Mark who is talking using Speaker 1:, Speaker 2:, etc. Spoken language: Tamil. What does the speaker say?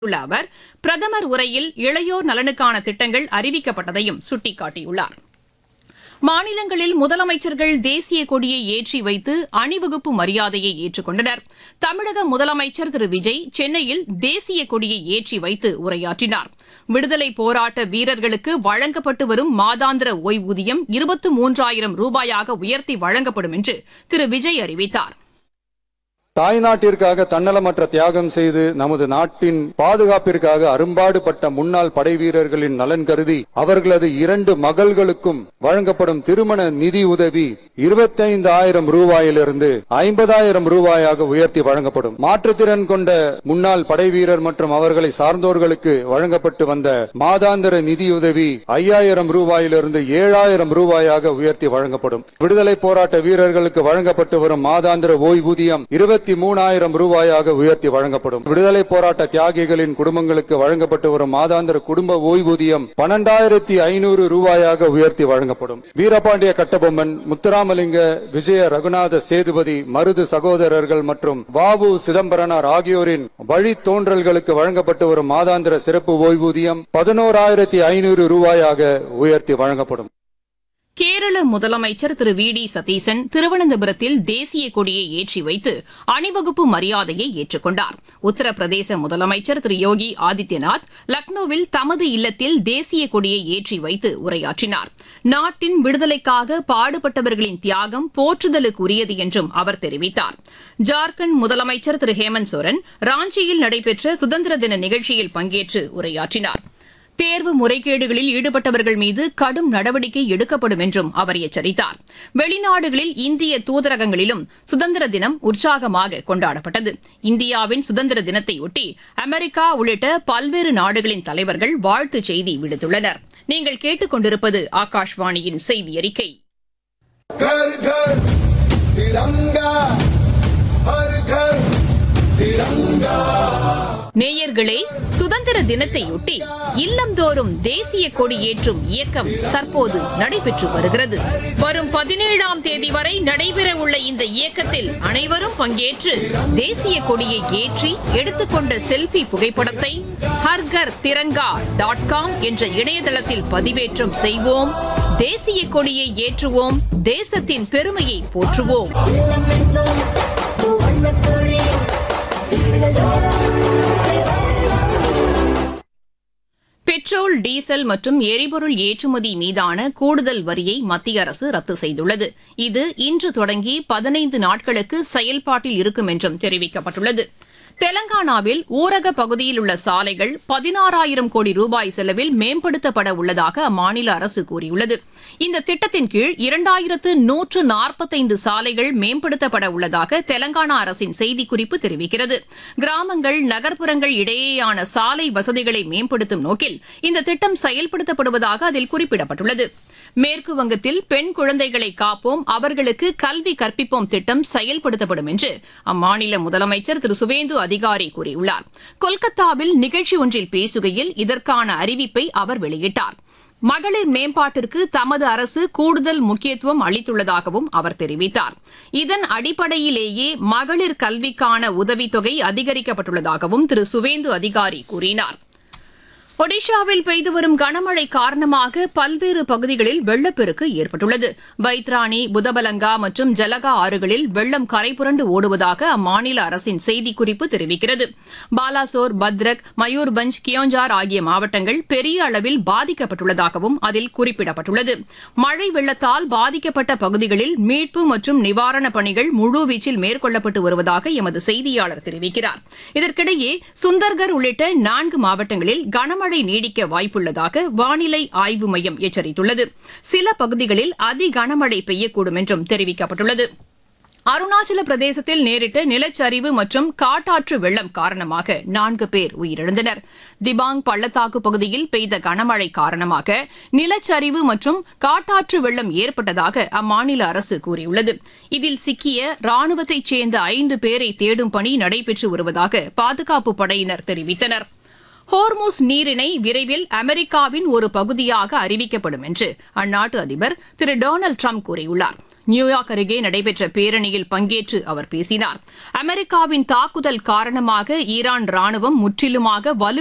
Speaker 1: உள்ள அவர் பிரதமர் உரையில் இளையோர் நலனுக்கான திட்டங்கள் அறிவிக்கப்பட்டதையும் சுட்டிக்காட்டியுள்ளார் மாநிலங்களில் முதலமைச்சர்கள் தேசிய கொடியை ஏற்றி வைத்து அணிவகுப்பு மரியாதையை ஏற்றுக்கொண்டனர் தமிழக முதலமைச்சர் திரு விஜய் சென்னையில் தேசிய கொடியை ஏற்றி வைத்து உரையாற்றினார் விடுதலை போராட்ட வீரர்களுக்கு வழங்கப்பட்டு வரும் மாதாந்திர ஓய்வூதியம் இருபத்து மூன்றாயிரம் ரூபாயாக உயர்த்தி வழங்கப்படும் என்று திரு விஜய் அறிவித்தார்
Speaker 2: தாய்நாட்டிற்காக தன்னலமற்ற தியாகம் செய்து நமது நாட்டின் பாதுகாப்பிற்காக அரும்பாடுபட்ட முன்னாள் படை வீரர்களின் நலன் கருதி அவர்களது இரண்டு மகள்களுக்கும் வழங்கப்படும் திருமண நிதி உதவி இருபத்தைந்து ஆயிரம் ரூபாயிலிருந்து ஐம்பதாயிரம் ரூபாயாக உயர்த்தி வழங்கப்படும் மாற்றுத்திறன் கொண்ட முன்னாள் படை வீரர் மற்றும் அவர்களை சார்ந்தோர்களுக்கு வழங்கப்பட்டு வந்த மாதாந்திர நிதியுதவி ஐயாயிரம் ரூபாயிலிருந்து ஏழாயிரம் ரூபாயாக உயர்த்தி வழங்கப்படும் விடுதலை போராட்ட வீரர்களுக்கு வழங்கப்பட்டு வரும் மாதாந்திர ஓய்வூதியம் இருபத்தி மூணாயிரம் ரூபாயாக உயர்த்தி வழங்கப்படும் விடுதலை போராட்ட தியாகிகளின் குடும்பங்களுக்கு வழங்கப்பட்டு வரும் மாதாந்திர குடும்ப ஓய்வூதியம் பன்னெண்டாயிரத்தி ஐநூறு ரூபாயாக உயர்த்தி வழங்கப்படும் வீரபாண்டிய கட்டபொம்மன் முத்துராமலிங்க விஜய ரகுநாத சேதுபதி மருது சகோதரர்கள் மற்றும் வாவு சிதம்பரனார் ஆகியோரின் வழித்தோன்றல்களுக்கு வழங்கப்பட்டு வரும் மாதாந்திர சிறப்பு ஓய்வூதியம் பதினோராயிரத்தி ஐநூறு ரூபாயாக உயர்த்தி வழங்கப்படும்
Speaker 1: கேரள முதலமைச்சர் திரு வி டி சதீசன் திருவனந்தபுரத்தில் தேசிய கொடியை ஏற்றி வைத்து அணிவகுப்பு மரியாதையை ஏற்றுக்கொண்டார் உத்தரப்பிரதேச முதலமைச்சர் திரு யோகி ஆதித்யநாத் லக்னோவில் தமது இல்லத்தில் தேசிய கொடியை ஏற்றி வைத்து உரையாற்றினார் நாட்டின் விடுதலைக்காக பாடுபட்டவர்களின் தியாகம் போற்றுதலுக்குரியது என்றும் அவர் தெரிவித்தார் ஜார்க்கண்ட் முதலமைச்சர் திரு ஹேமந்த் சோரன் ராஞ்சியில் நடைபெற்ற சுதந்திர தின நிகழ்ச்சியில் பங்கேற்று உரையாற்றினார் தேர்வு முறைகேடுகளில் ஈடுபட்டவர்கள் மீது கடும் நடவடிக்கை எடுக்கப்படும் என்றும் அவர் எச்சரித்தார் வெளிநாடுகளில் இந்திய தூதரகங்களிலும் சுதந்திர தினம் உற்சாகமாக கொண்டாடப்பட்டது இந்தியாவின் சுதந்திர தினத்தையொட்டி அமெரிக்கா உள்ளிட்ட பல்வேறு நாடுகளின் தலைவர்கள் வாழ்த்துச் செய்தி விடுத்துள்ளனர் நீங்கள் கேட்டுக்கொண்டிருப்பது ஆகாஷ்வாணியின் செய்தி அறிக்கை
Speaker 3: घर घर तिरंगा हर घर तिरंगा
Speaker 1: நேயர்களே சுதந்திர தினத்தையொட்டி இல்லந்தோறும் தேசிய கொடி ஏற்றும் இயக்கம் தற்போது நடைபெற்று வருகிறது வரும் பதினேழாம் தேதி வரை நடைபெற உள்ள இந்த இயக்கத்தில் அனைவரும் பங்கேற்று தேசிய கொடியை ஏற்றி எடுத்துக்கொண்ட செல்பி புகைப்படத்தை ஹர்கர் திரங்கா டாட் காம் என்ற இணையதளத்தில் பதிவேற்றம் செய்வோம் தேசிய கொடியை ஏற்றுவோம் தேசத்தின் பெருமையை போற்றுவோம் பெட்ரோல் டீசல் மற்றும் எரிபொருள் ஏற்றுமதி மீதான கூடுதல் வரியை மத்திய அரசு ரத்து செய்துள்ளது இது இன்று தொடங்கி பதினைந்து நாட்களுக்கு செயல்பாட்டில் இருக்கும் என்றும் தெரிவிக்கப்பட்டுள்ளது தெலங்கானாவில் ஊரக பகுதியில் உள்ள சாலைகள் பதினாறாயிரம் கோடி ரூபாய் செலவில் மேம்படுத்தப்பட உள்ளதாக அம்மாநில அரசு கூறியுள்ளது இந்த திட்டத்தின் கீழ் இரண்டாயிரத்து நூற்று நாற்பத்தைந்து சாலைகள் மேம்படுத்தப்பட உள்ளதாக தெலங்கானா அரசின் செய்திக்குறிப்பு தெரிவிக்கிறது கிராமங்கள் நகர்ப்புறங்கள் இடையேயான சாலை வசதிகளை மேம்படுத்தும் நோக்கில் இந்த திட்டம் செயல்படுத்தப்படுவதாக அதில் குறிப்பிடப்பட்டுள்ளது மேற்கு வங்கத்தில் பெண் குழந்தைகளை காப்போம் அவர்களுக்கு கல்வி கற்பிப்போம் திட்டம் செயல்படுத்தப்படும் என்று அம்மாநில முதலமைச்சர் திரு சுவேந்து அதிகாரி கூறியுள்ளார் கொல்கத்தாவில் நிகழ்ச்சி ஒன்றில் பேசுகையில் இதற்கான அறிவிப்பை அவர் வெளியிட்டார் மகளிர் மேம்பாட்டிற்கு தமது அரசு கூடுதல் முக்கியத்துவம் அளித்துள்ளதாகவும் அவர் தெரிவித்தார் இதன் அடிப்படையிலேயே மகளிர் கல்விக்கான உதவித்தொகை அதிகரிக்கப்பட்டுள்ளதாகவும் திரு சுவேந்து அதிகாரி கூறினார் ஒடிஷாவில் பெய்து வரும் கனமழை காரணமாக பல்வேறு பகுதிகளில் வெள்ளப்பெருக்கு ஏற்பட்டுள்ளது பைத்ராணி புதபலங்கா மற்றும் ஜலகா ஆறுகளில் வெள்ளம் கரைபுரண்டு ஓடுவதாக அம்மாநில அரசின் செய்திக்குறிப்பு தெரிவிக்கிறது பாலாசோர் பத்ரக் மயூர்பஞ்ச் கியோஞ்சார் ஆகிய மாவட்டங்கள் பெரிய அளவில் பாதிக்கப்பட்டுள்ளதாகவும் அதில் குறிப்பிடப்பட்டுள்ளது மழை வெள்ளத்தால் பாதிக்கப்பட்ட பகுதிகளில் மீட்பு மற்றும் நிவாரணப் பணிகள் முழுவீச்சில் மேற்கொள்ளப்பட்டு வருவதாக எமது செய்தியாளர் தெரிவிக்கிறார் இதற்கிடையே சுந்தர்கர் உள்ளிட்ட நான்கு மாவட்டங்களில் கனமழை நீடிக்க வாய்ப்புள்ளதாக வானிலை ஆய்வு மையம் எச்சரித்துள்ளது சில பகுதிகளில் அதி கனமழை பெய்யக்கூடும் என்றும் தெரிவிக்கப்பட்டுள்ளது அருணாச்சல பிரதேசத்தில் நேரிட்ட நிலச்சரிவு மற்றும் காட்டாற்று வெள்ளம் காரணமாக நான்கு பேர் உயிரிழந்தனர் திபாங் பள்ளத்தாக்கு பகுதியில் பெய்த கனமழை காரணமாக நிலச்சரிவு மற்றும் காட்டாற்று வெள்ளம் ஏற்பட்டதாக அம்மாநில அரசு கூறியுள்ளது இதில் சிக்கிய ராணுவத்தைச் சேர்ந்த ஐந்து பேரை தேடும் பணி நடைபெற்று வருவதாக பாதுகாப்பு படையினர் தெரிவித்தனர் ஹோர்முஸ் நீரிணை விரைவில் அமெரிக்காவின் ஒரு பகுதியாக அறிவிக்கப்படும் என்று அந்நாட்டு அதிபர் திரு டொனால்டு ட்ரம்ப் கூறியுள்ளார் நியூயார்க் அருகே நடைபெற்ற பேரணியில் பங்கேற்று அவர் பேசினார் அமெரிக்காவின் தாக்குதல் காரணமாக ஈரான் ராணுவம் முற்றிலுமாக வலு